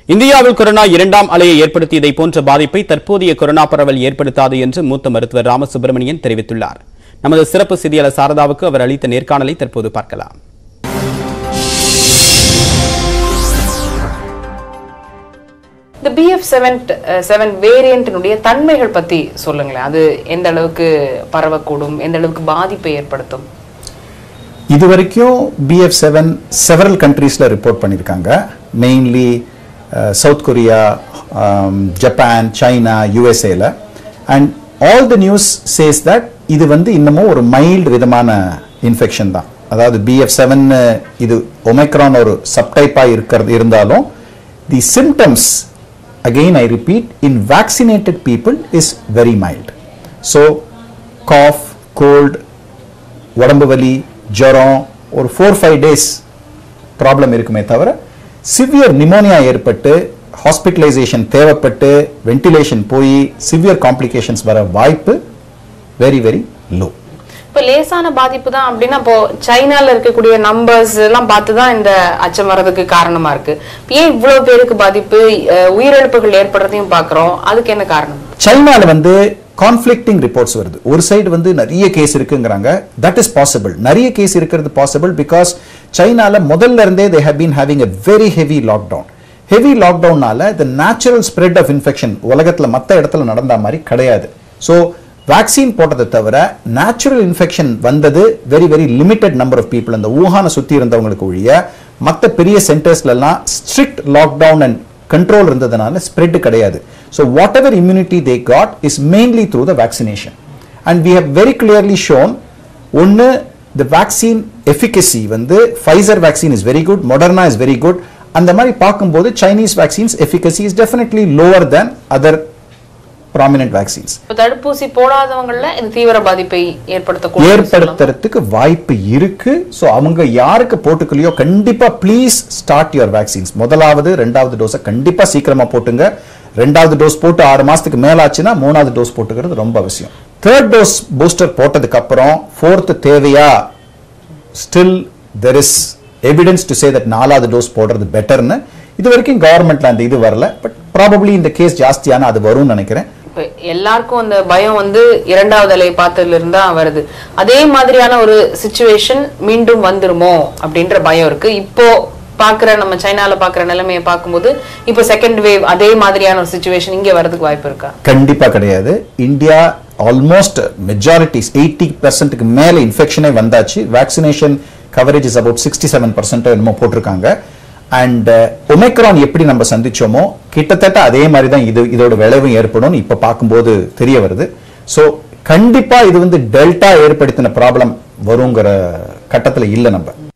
இந்தியாவில் கொரோனா இரண்டாம் அலையை ஏற்படுத்தியதை போன்ற பாதிப்பை தற்போதைய கொரோனா பரவல் ஏற்படுத்தாது என்று மூத்த மருத்துவர் ராமசுப்பிரமணியன் தெரிவித்துள்ளார் நமது சிறப்பு செய்தியாளர் சாரதாவுக்கு அவர் அளித்த நேர்காணலை தற்போது பார்க்கலாம் இந்த பிஎஃப் செவன் செவன் வேரியன்ட்டினுடைய தன்மைகள் பத்தி சொல்லுங்களேன் அது எந்த அளவுக்கு பரவக்கூடும் எந்த அளவுக்கு பாதிப்பை ஏற்படுத்தும் இது வரைக்கும் பிஎஃப் செவன் செவரல் கண்ட்ரீஸில் ரிப்போர்ட் பண்ணியிருக்காங்க mainly south Korea Japan China யூஎஸ்ஏல and all the news says that இது வந்து இன்னமும் ஒரு மைல்டு விதமான இன்ஃபெக்ஷன் தான் அதாவது பிஎஃப் செவன் இது ஒமைக்ரான் ஒரு சப்டைப்பாக இருக்கிறது இருந்தாலும் the symptoms again I repeat, in vaccinated people is very mild. So, cough, cold, உடம்பு வலி ஜுரம் ஒரு ஃபோர் ஃபைவ் டேஸ் ப்ராப்ளம் இருக்குமே தவிர சிவியர் நிமோனியா ஏற்பட்டு ஹாஸ்பிட்டலைசேஷன் தேவைப்பட்டு வென்டிலேஷன் போய் சிவியர் காம்ப்ளிகேஷன்ஸ் வர வாய்ப்பு வெரி வெரி லோ இப்போ லேசான பாதிப்பு தான் அப்படின்னா இப்போ சைனால இருக்கக்கூடிய நம்பர்ஸ் எல்லாம் பார்த்து தான் இந்த அச்சம் வர்றதுக்கு காரணமா இருக்கு இப்ப ஏன் இவ்வளவு பேருக்கு பாதிப்பு அஹ், உயிரிழப்புகள் ஏற்படுறதையும் பார்க்கிறோம் அதுக்கு என்ன காரணம் சைனால வந்து கான்ஃப்ளிக்டிங் ரிப்போர்ட்ஸ் வருது ஒரு சைடு வந்து நிறைய கேஸ் இருக்குங்கிறாங்க தட் இஸ் பாசிபிள் நிறைய கேஸ் இருக்கிறது பாசிபிள் பிகாஸ் சைனால முதல்ல இருந்தே they have been having a very heavy lockdown heavy லாக்டவுன்னால the natural spread of infection உலகத்துல மற்ற இடத்துல நடந்த மாதிரி கிடையாது ஸோ வேக்சின் போட்டதை தவிர நேச்சுரல் இன்ஃபெக்ஷன் வந்தது very very limited number of people அந்த ஊஹானை சுற்றி இருந்தவங்களுக்கு ஒழிய மற்ற பெரிய சென்டர்ஸ்லாம் ஸ்ட்ரிக்ட் லாக்டவுன் அண்ட் கண்ட்ரோல் இருந்ததுனால ஸ்ப்ரெட் கிடையாது so whatever immunity they got is mainly through the vaccination and we have very clearly shown ஒன்று த வேக்சின் எஃபிகசி வந்து Pfizer vaccine is very good Moderna is very good அந்த மாதிரி பார்க்கும்போது Chinese vaccines efficacy is definitely lower than other prominent vaccines இப்போ தடுப்பூசி போடாதவங்கள்ல இந்த தீவிர பாதிப்பை ஏற்படுத்தக்கூடிய ஏற்படுத்துறதுக்கு வாய்ப்பு இருக்கு ஸோ அவங்க யாருக்கு போட்டுக்கலையோ கண்டிப்பா ப்ளீஸ் ஸ்டார்ட் யுவர் வேக்சின்ஸ் முதலாவது ரெண்டாவது டோஸை கண்டிப்பா சீக்கிரமா போட்டுங்க ரெண்டாவது டோஸ் போட்டு ஆறு மாசத்துக்கு மேல ஆச்சுன்னா மூணாவது டோஸ் போட்டுக்கிறது ரொம்ப அவசியம் தேர்ட் டோஸ் பூஸ்டர் போட்டதுக்கு அப்புறம் ஃபோர்த் தேவையா still there is evidence to say that நாலாவது டோஸ் போடுறது பெட்டர்னு இது வரைக்கும் கவர்மெண்ட்ல அந்த இது வரல பட் ப்ராபப்ளி இந்த கேஸ் ஜாஸ்தியான அது வரும்னு நினைக்கிறேன் இப்ப எல்லாருக்கும் அந்த பயம் வந்து இரண்டாவது அலை பார்த்ததுல இருந்தா வருது அதே மாதிரியான ஒரு சுச்சுவேஷன் மீண்டும் வந்துருமோ அப்படின்ற பயம் இருக்கு இப்போ பாக்குற நம்ம சைனால பாக்குற நிலைமையை பார்க்கும்போது இப்போ செகண்ட் வேவ் அதே மாதிரியான ஒரு சுச்சுவேஷன் இங்க வரதுக்கு வாய்ப்பு இருக்கா கண்டிப்பா கிடையாது இந்தியா ஆல்மோஸ்ட் மெஜாரிட்டிஸ் எயிட்டி பர்சன்ட்டுக்கு மேல இன்ஃபெக்ஷனே வந்தாச்சு vaccination coverage is about sixty seven percent என்னமோ போட்டிருக்காங்க அண்ட் ஒமைக்ரான் எப்படி நம்ம சந்திச்சோமோ கிட்டத்தட்ட அதே மாதிரி தான் இது இதோட விளைவும் ஏற்படும் இப்ப பார்க்கும்போது தெரிய வருது ஸோ கண்டிப்பா இது வந்து டெல்டா ஏற்படுத்தின ப்ராப்ளம் வருங்கிற கட்டத்துல இல்லை நம்ம